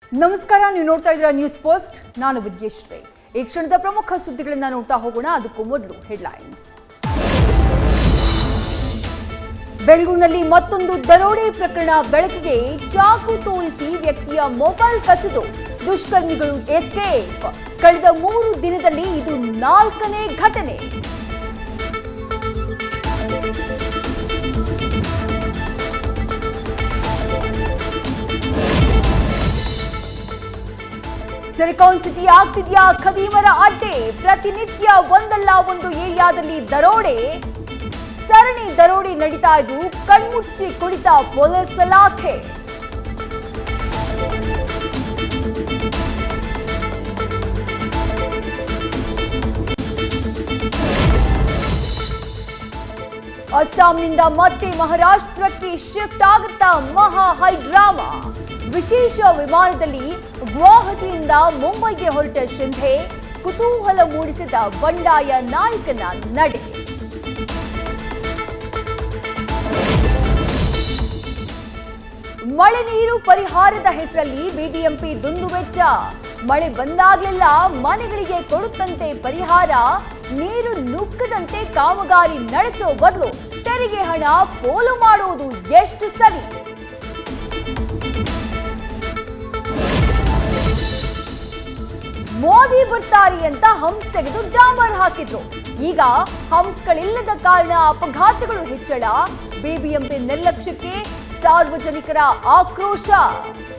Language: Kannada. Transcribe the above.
ನಮಸ್ಕಾರ ನೀವು ನೋಡ್ತಾ ಇದ್ದೀರಾ ನ್ಯೂಸ್ ಫಸ್ಟ್ ನಾನು ವಿದ್ಯೇಶ್ವರಿ ಈ ಕ್ಷಣದ ಪ್ರಮುಖ ಸುದ್ದಿಗಳನ್ನ ನೋಡ್ತಾ ಹೋಗೋಣ ಅದಕ್ಕೂ ಮೊದಲು ಹೆಡ್ಲೈನ್ಸ್ ಬೆಂಗಳೂರಿನಲ್ಲಿ ಮತ್ತೊಂದು ದರೋಡೆ ಪ್ರಕರಣ ಬೆಳಕಿಗೆ ಚಾಕು ತೋರಿಸಿ ವ್ಯಕ್ತಿಯ ಮೊಬೈಲ್ ಕಸಿದು ದುಷ್ಕರ್ಮಿಗಳು ಎಸ್ಕೇಪ್ ಕಳೆದ ಮೂರು ದಿನದಲ್ಲಿ ಇದು ನಾಲ್ಕನೇ ಘಟನೆ ಸಿಲಿಕಾನ್ ಸಿಟಿ ಆಗ್ತಿದ್ಯಾ ಖದೀಮರ ಅಡ್ಡೆ ಪ್ರತಿನಿತ್ಯ ಒಂದಲ್ಲ ಒಂದು ಏರಿಯಾದಲ್ಲಿ ದರೋಡೆ ಸರಣಿ ದರೋಡೆ ನಡೀತಾ ಇದ್ದು ಕಣ್ಮುಚ್ಚಿ ಕುಳಿತ ಪೊಲೀಸ್ ಇಲಾಖೆ ಅಸ್ಸಾಂನಿಂದ ಮತ್ತೆ ಮಹಾರಾಷ್ಟ್ರಕ್ಕೆ ಶಿಫ್ಟ್ ಆಗುತ್ತಾ ಮಹಾ ಹೈಡ್ರಾಮಾ ವಿಶೇಷ ವಿಮಾನದಲ್ಲಿ ಗುವಾಹಟಿಯಿಂದ ಮುಂಬೈಗೆ ಹೊರಟ ಶಿಂಧೆ ಕುತೂಹಲ ಮೂಡಿಸಿದ ಬಂಡಾಯ ನಾಯಕನ ನಡೆ ಮಳೆ ನೀರು ಪರಿಹಾರದ ಹೆಸರಲ್ಲಿ ಬಿಬಿಎಂಪಿ ದುಂದುವೆಚ್ಚ ಮಳೆ ಬಂದಾಗ್ಲೆಲ್ಲ ಮನೆಗಳಿಗೆ ಕೊಡುತ್ತಂತೆ ಪರಿಹಾರ ನೀರು ನುಗ್ಗದಂತೆ ಕಾಮಗಾರಿ ನಡೆಸೋ ಬದಲು ತೆರಿಗೆ ಹಣ ಪೋಲು ಮಾಡುವುದು ಎಷ್ಟು ಸರಿ ಮೋದಿ ಬರ್ತಾರೆ ಅಂತ ಹಂಸ್ ತೆಗೆದು ಡಾಂಬರ್ ಹಾಕಿದ್ರು ಈಗ ಹಂಸ್ಗಳಿಲ್ಲದ ಕಾರಣ ಅಪಘಾತಗಳು ಹೆಚ್ಚಳ ಬಿಬಿಎಂಪಿ ನಿರ್ಲಕ್ಷ್ಯಕ್ಕೆ ಸಾರ್ವಜನಿಕರ ಆಕ್ರೋಶ